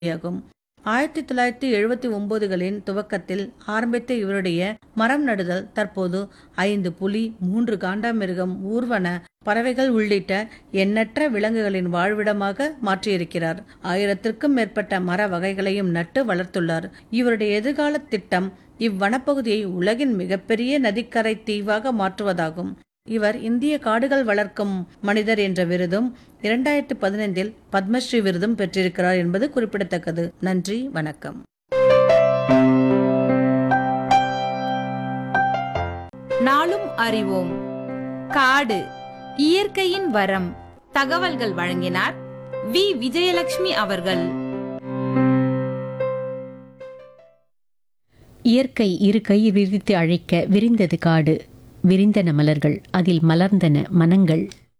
ஆகும் ஆயிரத்தி தொள்ளாயிரத்தி எழுபத்தி ஒன்பதுகளின் துவக்கத்தில் ஆரம்பித்த இவருடைய மரம் நடுதல் தற்போது ஐந்து புலி மூன்று காண்டாமிருகம் ஊர்வன பறவைகள் உள்ளிட்ட எண்ணற்ற விலங்குகளின் வாழ்விடமாக மாற்றியிருக்கிறார் ஆயிரத்திற்கும் மேற்பட்ட மர வகைகளையும் நட்டு வளர்த்துள்ளார் இவருடைய எதிர்கால திட்டம் இவ்வனப்பகுதியை உலகின் மிகப்பெரிய நதிக்கரை தீவாக மாற்றுவதாகும் இவர் இந்திய காடுகள் வளர்க்கும் மனிதர் என்ற விருதும் இரண்டாயிரத்தி பதினைந்தில் பத்மஸ்ரீ விருதும் பெற்றிருக்கிறார் என்பது குறிப்பிடத்தக்கது நன்றி வணக்கம் நாளும் அறிவோம் காடு இயற்கையின் வரம் தகவல்கள் வழங்கினார் வி விஜயலட்சுமி அவர்கள் இயற்கை இரு கை விரித்து அழைக்க விரிந்தது காடு விரிந்தன மலர்கள் அதில் மலர்ந்தன மனங்கள்